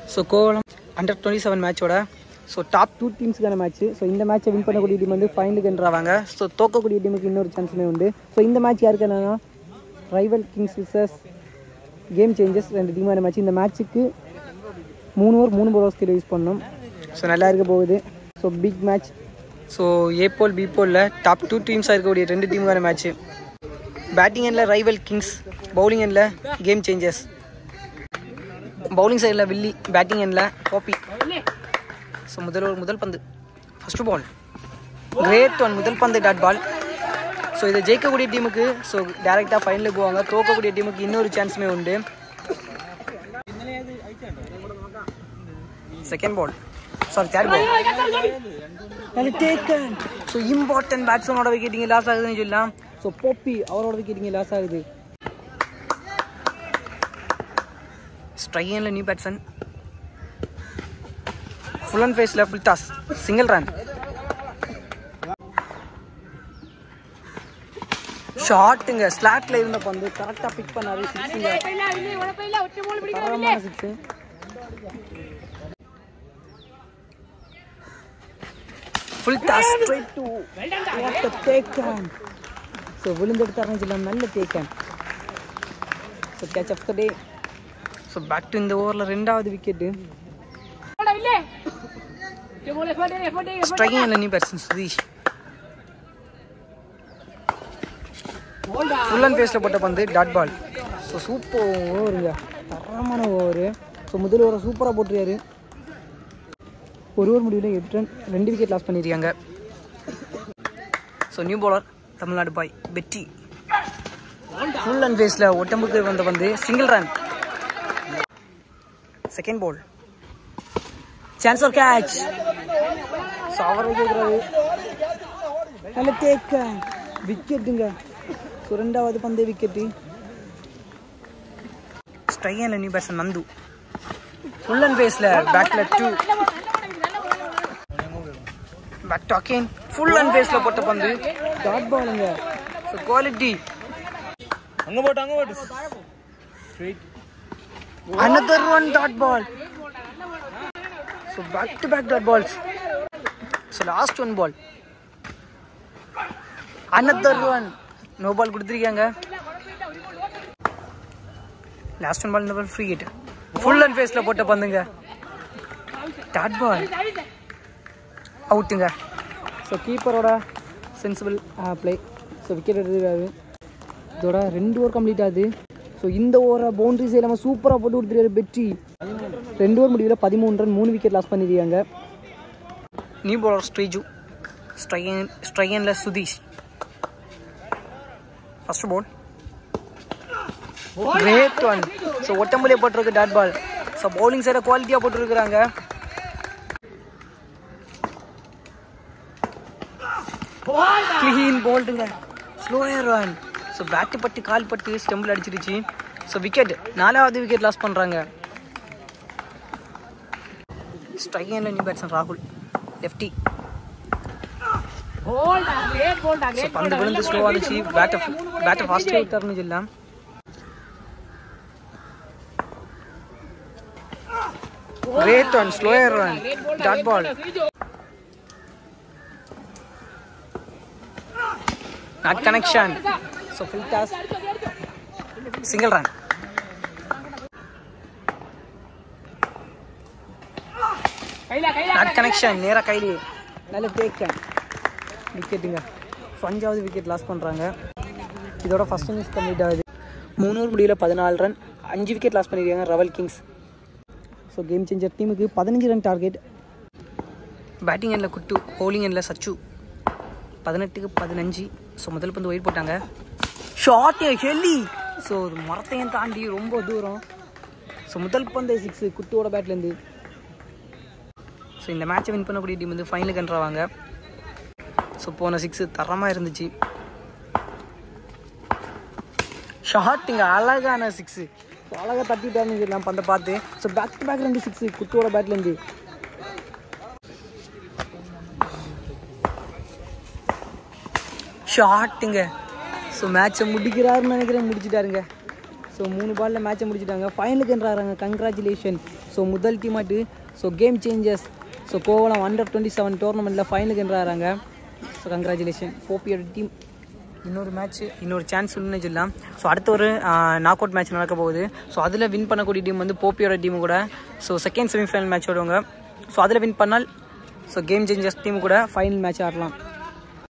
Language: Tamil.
so Kovalam under twenty seven மேட்சோட ஸோ டாப் டூ டீம்ஸ்க்கான மேட்ச் ஸோ இந்த மேட்சை வின் பண்ணக்கூடிய டீம் வந்து ஃபைனலுக்கு என்றாவாங்க ஸோ தோக்கக்கூடிய டீமுக்கு இன்னொரு சான்ஸுமே உண்டு ஸோ இந்த மேட்ச் யாருக்கு என்னன்னா rival kings versus game changers ரெண்டு டீமான மேட்ச் இந்த மேட்ச்சுக்கு மூணு ஓவர் மூணு பவர் ஸ்கில் யூஸ் பண்ணோம் ஸோ நல்லா இருக்க போகுது so big match so A pool B போலில் டாப் டூ டீம்ஸாக இருக்கக்கூடிய ரெண்டு டீமுக்கான மேட்ச்சு பேட்டிங் எண்டில் ரைவல் கிங்ஸ் பவுலிங் எண்டில் கேம் சேஞ்சஸ் பவுலிங் சைடில் வில்லி பேட்டிங் எண்டில் காப்பி ஸோ முதல் ஒரு முதல் பந்து ஃபர்ஸ்ட் பால் கிரேட் ஒன் முதல் பந்து டாட் பால் ஸோ இதை ஜெயிக்கக்கூடிய டீமுக்கு ஸோ டேரெக்டாக ஃபைனலுக்கு போவாங்க தோக்கக்கூடிய டீமுக்கு இன்னொரு சான்ஸுமே உண்டு second ball sorry third ball taken so important பேட்ஸ்மேனோட விக்கெட்டிங்க லாஸ் ஆகுதுன்னு சொல்லலாம் ஸோ போப்பி அவரோட விக்கெட்டிங்க லாஸ் ஆகுது ஸ்ட்ரைனில் நியூ பேட்ஸ்மேன் ஃபுல் அண்ட் ஃபேஸில் ஃபுல் டாஸ் சிங்கிள் ரன் ஷாட்டுங்க ஸ்லாட்ல இருந்த பந்து கரெக்டாக பிக் பண்ணாரு சிக்ஸுங்க தரமான six full toss straight to what uh taken so விழுந்தெடுத்தாருன்னு சொல்லலாம் நல்ல taken so catch of the day so back to இந்த ஓவரில் ரெண்டாவது விக்கெட்டு ஸ்ட்ரைக்கிங் இல்லை நீ பேட்ஸ்மேன் சுதீஷ் ஃபுல் அண்ட் ஃபேஸில் போட்ட பந்து டாட் பால் ஸோ சூப்பர் ஓவருங்க தரமான ஓவரு ஸோ முதல் ஓவரை சூப்பராக போட்டுருக்காரு ஒரு ஓவர் முடிவில் எட்டு ரன் ரெண்டு விக்கெட் லாஸ் பண்ணியிருக்காங்க ஸோ நியூ bowler தமிழ்நாடு பாய் பெட்டி ஃபுல் அண்ட் ஃபேஸில் ஒட்டம்புக்கு வந்த வந்து single run second ball chance or catch so அவர் கேட்குறாரு நல்ல தேக்க விக்கெட்டுங்க ஸோ ரெண்டாவது பந்தே விக்கெட்டு ஸ்ட்ரைனில் new batsman Nandu full and ஃபேஸில் பேட்டில் two back to again full and ஃபேஸில் போட்ட பந்து டாட் பாலுங்க ஸோ குவாலிட்டி அங்க போட்டு அங்க போட்டு straight another one dot ball so back to back dot balls so last one ball another one no ball கொடுத்துருக்காங்க லாஸ்ட் ஒன் பால் இந்த ball free hit full and ஃபேஸில் போட்ட பந்துங்க டாட் பால் அவுட்டுங்க ஸோ கீப்பரோட சென்சிபிள் ப்ளே ஸோ விக்கெட் எடுத்துருக்காரு இதோட ரெண்டு ஓவர் கம்ப்ளீட் ஆகுது ஸோ இந்த ஓவரை பவுண்டரிஸ் இல்லாமல் சூப்பராக போட்டு கொடுத்துருக்காரு பெற்றி ரெண்டு ஓவர் முடிவில் பதிமூணு ரன் மூணு விக்கெட் லாஸ் பண்ணிருக்காங்க நியூ பவுலர் ஸ்ரீஜு ஸ்ட்ரையன் ஸ்ட்ரையனில் Sudheesh first ball great one so ஒட்டம்புலே போட்டிருக்கு டாட் பால் ஸோ பவுலிங் சைடை குவாலிட்டியாக போட்டுருக்குறாங்க க்ளீன் போல்டுங்க ஸ்லோயர் ரன் ஸோ பேட்டு பட்டு கால் பட்டு ஸ்டெம்பிள் அடிச்சிருச்சு ஸோ விக்கெட் நாலாவது விக்கெட் லாஸ் பண்ணுறாங்க ஸ்ட்ரைக்கில் நியூ பேட்ஸ்மேன் ராகுல் லெஃப்டி ஸோ பந்து விழுந்து ஸ்லோவாக இருந்துச்சு பேட்டை பேட்டை ஃபாஸ்ட்டாக விட்டாருன்னு சொல்லலாம் great one slower run dot ball not connection so full toss single run not connection நேராக கையிலேயே நல்ல டேக்கன் விக்கெட்டுங்க ஸோ அஞ்சாவது விக்கெட் லாஸ் பண்ணுறாங்க இதோட ஃபஸ்ட் இன்னிங்ஸ் கம்ப்ளீட் ஆகுது மூணு ஓவர் முடியல பதினாலு ரன் அஞ்சு விக்கெட் லாஸ் பண்ணியிருக்காங்க royal kings so game changer டீமுக்கு பதினஞ்சு ரன் டார்கெட் பேட்டிங் எண்டில் குட்டு பவுலிங் எண்டில் சச்சு பதினெட்டுக்கு பதினஞ்சு ஸோ முதல் பந்து ஒயிட் போட்டாங்க ஷார்ட் ஹெல்லி ஸோ மரத்தையும் தாண்டி ரொம்ப தூரம் ஸோ முதல் பந்து சிக்ஸு குட்டுவோட பேட்லேருந்து ஸோ இந்த மேட்சை வின் பண்ணக்கூடிய டீம் வந்து ஃபைனலுக்கு என்றாவாங்க ஸோ போன சிக்ஸு தரமாக இருந்துச்சு ஷார்ட்டுங்க அழகான சிக்ஸு ஸோ அழகாக தட்டிட்டாருன்னு சொல்லலாம் பந்தை பார்த்து ஸோ பேக் டு பேக் ரெண்டு சிக்ஸு குட்டுவோட பேட்லேருந்து ஷாட்டுங்க ஸோ மேட்சை முடிக்கிறாருன்னு நினைக்கிறேன் முடிச்சிட்டாருங்க ஸோ மூணு பாலில் மேட்சை முடிச்சிட்டாங்க ஃபைனலுக்கு என்றாருங்க கங்க்ராச்சுலேஷன் ஸோ முதல் டீம் ஆட்டு so game changers so Kovalam under twenty seven டோர்னமெண்ட்டில் ஃபைனலுக்கு என்றாங்க ஸோ கங்க்ராச்சுலேஷன் போப்பியோட டீம் இன்னொரு மேட்ச் இன்னொரு சான்ஸ் உண்டுன்னு சொல்லலாம் ஸோ அடுத்த ஒரு நாக் அவுட் மேட்ச் நடக்க போகுது ஸோ அதில் வின் பண்ணக்கூடிய டீம் வந்து போப்பியோட டீம் கூட ஸோ செகண்ட் செமிஃபைனல் மேட்ச் விடுவாங்க ஸோ அதில் வின் பண்ணால் ஸோ கேம் சேஞ்சர்ஸ் டீம் கூட ஃபைனல் மேட்ச் ஆடலாம்